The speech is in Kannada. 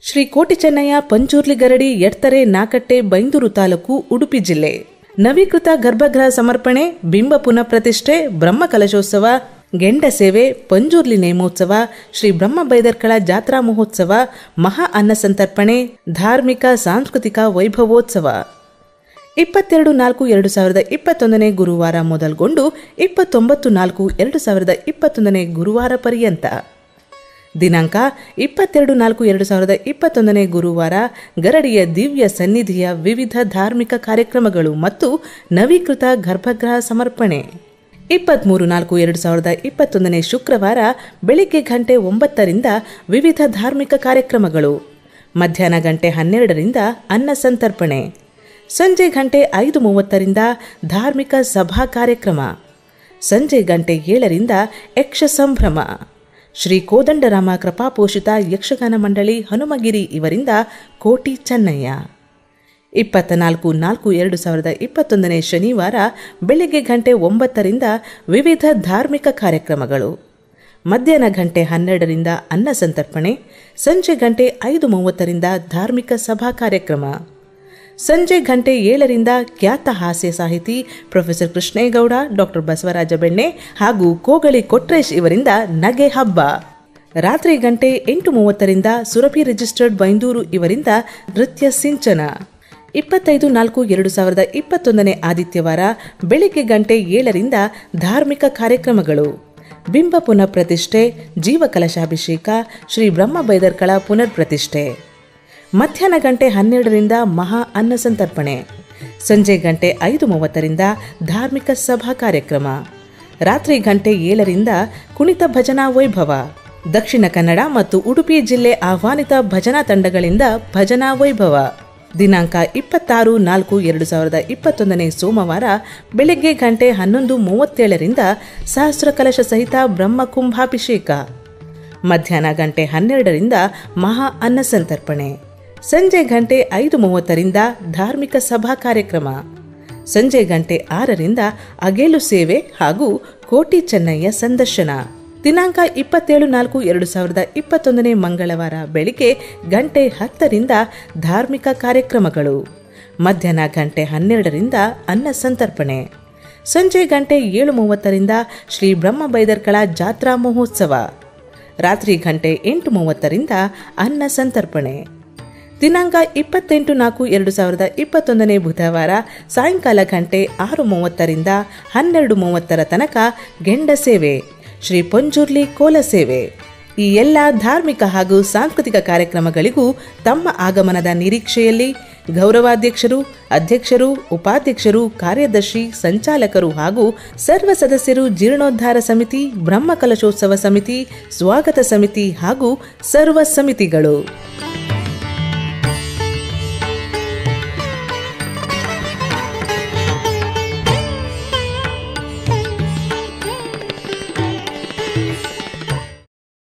ಶ್ರೀ ಕೋಟಿ ಚೆನ್ನಯ್ಯ ಪಂಚೂರ್ಲಿ ಗರಡಿ ಎಡ್ತರೆ ನಾಕಟ್ಟೆ ಬೈಂದೂರು ತಾಲೂಕು ಉಡುಪಿ ಜಿಲ್ಲೆ ನವೀಕೃತ ಗರ್ಭಗೃಹ ಸಮರ್ಪಣೆ ಬಿಂಬ ಪುನಃ ಪ್ರತಿಷ್ಠೆ ಬ್ರಹ್ಮ ಕಲಶೋತ್ಸವ ಗೆಂಡ ಸೇವೆ ಪಂಜೂರ್ಲಿ ನೇಮೋತ್ಸವ ಶ್ರೀ ಬ್ರಹ್ಮ ಬೈದರ್ಕಳ ಜಾತ್ರಾ ಮಹೋತ್ಸವ ಮಹಾ ಅನ್ನ ಸಂತರ್ಪಣೆ ಧಾರ್ಮಿಕ ಸಾಂಸ್ಕೃತಿಕ ವೈಭವೋತ್ಸವ ಇಪ್ಪತ್ತೆರಡು ನಾಲ್ಕು ಎರಡು ಸಾವಿರದ ಇಪ್ಪತ್ತೊಂದನೇ ಗುರುವಾರ ಮೊದಲ್ಗೊಂಡು ಇಪ್ಪತ್ತೊಂಬತ್ತು ನಾಲ್ಕು ಎರಡು ಸಾವಿರದ ಇಪ್ಪತ್ತೊಂದನೇ ಗುರುವಾರ ಪರ್ಯಂತ ದಿನಾಂಕ ಇಪ್ಪತ್ತೆರಡು ನಾಲ್ಕು ಎರಡು ಸಾವಿರದ ಇಪ್ಪತ್ತೊಂದನೇ ಗುರುವಾರ ಗರಡಿಯ ದಿವ್ಯ ಸನ್ನಿಧಿಯ ವಿವಿಧ ಧಾರ್ಮಿಕ ಕಾರ್ಯಕ್ರಮಗಳು ಮತ್ತು ನವೀಕೃತ ಗರ್ಭಗೃಹ ಸಮರ್ಪಣೆ ಇಪ್ಪತ್ತ್ಮೂರು ನಾಲ್ಕು ಎರಡು ಸಾವಿರದ ಇಪ್ಪತ್ತೊಂದನೇ ಶುಕ್ರವಾರ ಬೆಳಿಗ್ಗೆ ಗಂಟೆ ಒಂಬತ್ತರಿಂದ ವಿವಿಧ ಧಾರ್ಮಿಕ ಕಾರ್ಯಕ್ರಮಗಳು ಮಧ್ಯಾಹ್ನ ಗಂಟೆ ಹನ್ನೆರಡರಿಂದ ಅನ್ನ ಸಂತರ್ಪಣೆ ಸಂಜೆ ಗಂಟೆ ಐದು ಮೂವತ್ತರಿಂದ ಧಾರ್ಮಿಕ ಸಭಾ ಕಾರ್ಯಕ್ರಮ ಸಂಜೆ ಗಂಟೆ ಏಳರಿಂದ ಯಕ್ಷ ಸಂಭ್ರಮ ಶ್ರೀ ಕೋದಂಡರಾಮ ಕೃಪಾಪೋಷಿತ ಯಕ್ಷಗಾನ ಮಂಡಳಿ ಹನುಮಗಿರಿ ಇವರಿಂದ ಕೋಟಿ ಚೆನ್ನಯ್ಯ ಇಪ್ಪತ್ತ ನಾಲ್ಕು ನಾಲ್ಕು ಎರಡು ಸಾವಿರದ ಇಪ್ಪತ್ತೊಂದನೇ ಶನಿವಾರ ಬೆಳಿಗ್ಗೆ ಗಂಟೆ ಒಂಬತ್ತರಿಂದ ವಿವಿಧ ಧಾರ್ಮಿಕ ಕಾರ್ಯಕ್ರಮಗಳು ಮಧ್ಯಾಹ್ನ ಗಂಟೆ ಹನ್ನೆರಡರಿಂದ ಅನ್ನ ಸಂತರ್ಪಣೆ ಸಂಜೆ ಗಂಟೆ ಐದು ಮೂವತ್ತರಿಂದ ಧಾರ್ಮಿಕ ಸಭಾ ಕಾರ್ಯಕ್ರಮ ಸಂಜೆ ಗಂಟೆ ಏಳರಿಂದ ಖ್ಯಾತ ಹಾಸ್ಯ ಸಾಹಿತಿ ಪ್ರೊಫೆಸರ್ ಕೃಷ್ಣೇಗೌಡ ಡಾಕ್ಟರ್ ಬಸವರಾಜ ಬೆಣ್ಣೆ ಹಾಗೂ ಕೋಗಳಿ ಕೊಟ್ರೇಶ್ ಇವರಿಂದ ನಗೆ ಹಬ್ಬ ರಾತ್ರಿ ಗಂಟೆ ಎಂಟು ಮೂವತ್ತರಿಂದ ಸುರಭಿ ರಿಜಿಸ್ಟರ್ಡ್ ಬೈಂದೂರು ಇವರಿಂದ ನೃತ್ಯ ಸಿಂಚನ ಇಪ್ಪತ್ತೈದು ನಾಲ್ಕು ಎರಡು ಸಾವಿರದ ಇಪ್ಪತ್ತೊಂದನೇ ಆದಿತ್ಯವಾರ ಬೆಳಿಗ್ಗೆ ಗಂಟೆ ಏಳರಿಂದ ಧಾರ್ಮಿಕ ಕಾರ್ಯಕ್ರಮಗಳು ಬಿಂಬ ಪುನಃ ಪ್ರತಿಷ್ಠೆ ಜೀವ ಕಲಶಾಭಿಷೇಕ ಶ್ರೀ ಬ್ರಹ್ಮ ಬೈದರ್ಕಳ ಪುನರ್ ಪ್ರತಿಷ್ಠೆ ಮಧ್ಯಾಹ್ನ ಗಂಟೆ ಹನ್ನೆರಡರಿಂದ ಮಹಾ ಅನ್ನ ಸಂತರ್ಪಣೆ ಸಂಜೆ ಗಂಟೆ ಐದು ಮೂವತ್ತರಿಂದ ಧಾರ್ಮಿಕ ಸಭಾ ಕಾರ್ಯಕ್ರಮ ರಾತ್ರಿ ಗಂಟೆ ಏಳರಿಂದ ಕುಣಿತ ಭಜನಾ ವೈಭವ ದಕ್ಷಿಣ ಕನ್ನಡ ಮತ್ತು ಉಡುಪಿ ಜಿಲ್ಲೆ ಆಹ್ವಾನಿತ ಭಜನಾ ತಂಡಗಳಿಂದ ಭಜನಾ ವೈಭವ ದಿನಾಂಕ ಇಪ್ಪತ್ತಾರು ನಾಲ್ಕು ಎರಡು ಸಾವಿರದ ಇಪ್ಪತ್ತೊಂದನೇ ಸೋಮವಾರ ಬೆಳಗ್ಗೆ ಗಂಟೆ ಹನ್ನೊಂದು ಮೂವತ್ತೇಳರಿಂದ ಸಹಸ್ರ ಕಲಶ ಸಹಿತ ಬ್ರಹ್ಮ ಕುಂಭಾಭಿಷೇಕ ಮಧ್ಯಾಹ್ನ ಗಂಟೆ ಹನ್ನೆರಡರಿಂದ ಮಹಾ ಅನ್ನ ಸಂತರ್ಪಣೆ ಸಂಜೆ ಗಂಟೆ ಐದು ಮೂವತ್ತರಿಂದ ಧಾರ್ಮಿಕ ಸಭಾ ಕಾರ್ಯಕ್ರಮ ಸಂಜೆ ಗಂಟೆ ಆರರಿಂದ ಅಗೇಲು ಸೇವೆ ಹಾಗೂ ಕೋಟಿ ಚೆನ್ನಯ್ಯ ಸಂದರ್ಶನ ದಿನಾಂಕ ಇಪ್ಪತ್ತೇಳು ನಾಲ್ಕು ಎರಡು ಸಾವಿರದ ಇಪ್ಪತ್ತೊಂದನೇ ಮಂಗಳವಾರ ಬೆಳಿಗ್ಗೆ ಗಂಟೆ ಹತ್ತರಿಂದ ಧಾರ್ಮಿಕ ಕಾರ್ಯಕ್ರಮಗಳು ಮಧ್ಯಾಹ್ನ ಗಂಟೆ ಹನ್ನೆರಡರಿಂದ ಅನ್ನ ಸಂತರ್ಪಣೆ ಸಂಜೆ ಗಂಟೆ ಏಳು ಮೂವತ್ತರಿಂದ ಶ್ರೀ ಬ್ರಹ್ಮ ಬೈದರ್ಕಳ ಜಾತ್ರಾ ಮಹೋತ್ಸವ ರಾತ್ರಿ ಗಂಟೆ ಎಂಟು ಮೂವತ್ತರಿಂದ ಅನ್ನ ಸಂತರ್ಪಣೆ ದಿನಾಂಕ ಇಪ್ಪತ್ತೆಂಟು ನಾಲ್ಕು ಎರಡು ಸಾವಿರದ ಇಪ್ಪತ್ತೊಂದನೇ ಬುಧವಾರ ಸಾಯಂಕಾಲ ಗಂಟೆ ಆರು ಮೂವತ್ತರಿಂದ ಹನ್ನೆರಡು ಮೂವತ್ತರ ತನಕ ಗೆಂಡ ಸೇವೆ ಶ್ರೀ ಪಂಜುರ್ಲಿ ಕೋಲ ಸೇವೆ ಈ ಎಲ್ಲ ಧಾರ್ಮಿಕ ಹಾಗೂ ಸಾಂಸ್ಕೃತಿಕ ಕಾರ್ಯಕ್ರಮಗಳಿಗೂ ತಮ್ಮ ಆಗಮನದ ನಿರೀಕ್ಷೆಯಲ್ಲಿ ಗೌರವಾಧ್ಯಕ್ಷರು ಅಧ್ಯಕ್ಷರು ಉಪಾಧ್ಯಕ್ಷರು ಕಾರ್ಯದರ್ಶಿ ಸಂಚಾಲಕರು ಹಾಗೂ ಸರ್ವ ಸದಸ್ಯರು ಜೀರ್ಣೋದ್ಧಾರ ಸಮಿತಿ ಬ್ರಹ್ಮ ಕಲಶೋತ್ಸವ ಸಮಿತಿ ಸ್ವಾಗತ ಸಮಿತಿ ಹಾಗೂ ಸರ್ವ ಸಮಿತಿಗಳು